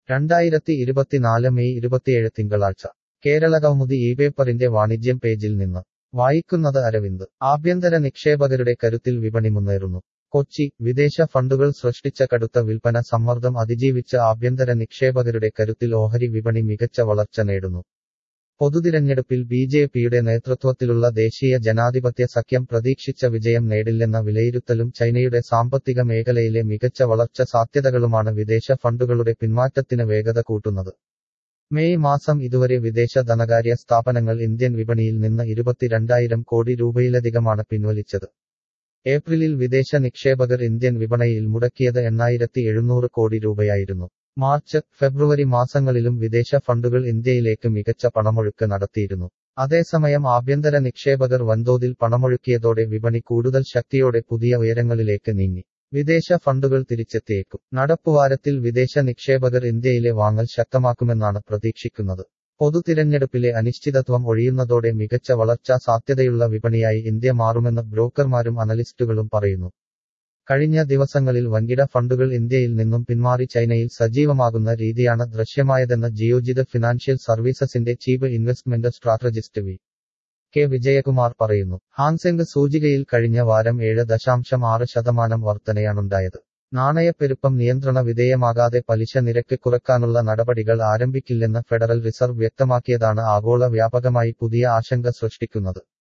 രണ്ടായിരത്തി ഇരുപത്തിനാല് മെയ് ഇരുപത്തിയേഴ് തിങ്കളാഴ്ച കേരള കൗമുദി ഈ പേപ്പറിന്റെ വാണിജ്യം പേജിൽ നിന്ന് വായിക്കുന്നത് അരവിന്ദ് ആഭ്യന്തര നിക്ഷേപകരുടെ കരുത്തിൽ വിപണി മുന്നേറുന്നു കൊച്ചി വിദേശ ഫണ്ടുകൾ സൃഷ്ടിച്ച കടുത്ത വിൽപ്പന സമ്മർദ്ദം അതിജീവിച്ച ആഭ്യന്തര നിക്ഷേപകരുടെ കരുത്തിൽ ഓഹരി വിപണി മികച്ച വളർച്ച നേടുന്നു പൊതുതിരഞ്ഞെടുപ്പിൽ ബി ജെ പിയുടെ നേതൃത്വത്തിലുള്ള ദേശീയ ജനാധിപത്യ സഖ്യം പ്രതീക്ഷിച്ച വിജയം നേടില്ലെന്ന വിലയിരുത്തലും ചൈനയുടെ സാമ്പത്തിക മേഖലയിലെ മികച്ച വളർച്ച സാധ്യതകളുമാണ് വിദേശ ഫണ്ടുകളുടെ പിന്മാറ്റത്തിന് വേഗത കൂട്ടുന്നത് മെയ് മാസം ഇതുവരെ വിദേശ ധനകാര്യ സ്ഥാപനങ്ങൾ ഇന്ത്യൻ വിപണിയിൽ നിന്ന് ഇരുപത്തിരണ്ടായിരം കോടി രൂപയിലധികമാണ് പിൻവലിച്ചത് ഏപ്രിലിൽ വിദേശ നിക്ഷേപകർ ഇന്ത്യൻ വിപണിയിൽ മുടക്കിയത് എണ്ണായിരത്തി എഴുന്നൂറ് കോടി രൂപയായിരുന്നു മാർച്ച് ഫെബ്രുവരി മാസങ്ങളിലും വിദേശ ഫണ്ടുകൾ ഇന്ത്യയിലേക്ക് മികച്ച പണമൊഴുക്ക് നടത്തിയിരുന്നു അതേസമയം ആഭ്യന്തര നിക്ഷേപകർ വൻതോതിൽ പണമൊഴുക്കിയതോടെ വിപണി കൂടുതൽ ശക്തിയോടെ പുതിയ ഉയരങ്ങളിലേക്ക് നീങ്ങി വിദേശ ഫണ്ടുകൾ തിരിച്ചെത്തിയേക്കും നടപ്പുവാരത്തിൽ വിദേശ നിക്ഷേപകർ ഇന്ത്യയിലെ വാങ്ങൽ ശക്തമാക്കുമെന്നാണ് പ്രതീക്ഷിക്കുന്നത് പൊതുതിരഞ്ഞെടുപ്പിലെ അനിശ്ചിതത്വം ഒഴിയുന്നതോടെ മികച്ച വളർച്ചാ സാധ്യതയുള്ള വിപണിയായി ഇന്ത്യ മാറുമെന്ന് ബ്രോക്കർമാരും അനലിസ്റ്റുകളും പറയുന്നു കഴിഞ്ഞ ദിവസങ്ങളിൽ വൻകിട ഫണ്ടുകൾ ഇന്ത്യയിൽ നിന്നും പിന്മാറി ചൈനയിൽ സജീവമാകുന്ന രീതിയാണ് ദൃശ്യമായതെന്ന് ജിയോജിത് ഫിനാൻഷ്യൽ സർവീസസിന്റെ chief investment strategist V K Vijayakumar പറയുന്നു ഹാങ്സെങ് സൂചികയിൽ കഴിഞ്ഞ വാരം ഏഴ് ദശാംശം ആറ് ശതമാനം വർധനയാണുണ്ടായത് നാണയപ്പെരുപ്പം നിയന്ത്രണ വിധേയമാകാതെ പലിശ നിരക്ക് കുറക്കാനുള്ള നടപടികൾ ആരംഭിക്കില്ലെന്ന് ഫെഡറൽ റിസർവ് വ്യക്തമാക്കിയതാണ് ആഗോള വ്യാപകമായി പുതിയ ആശങ്ക സൃഷ്ടിക്കുന്നത്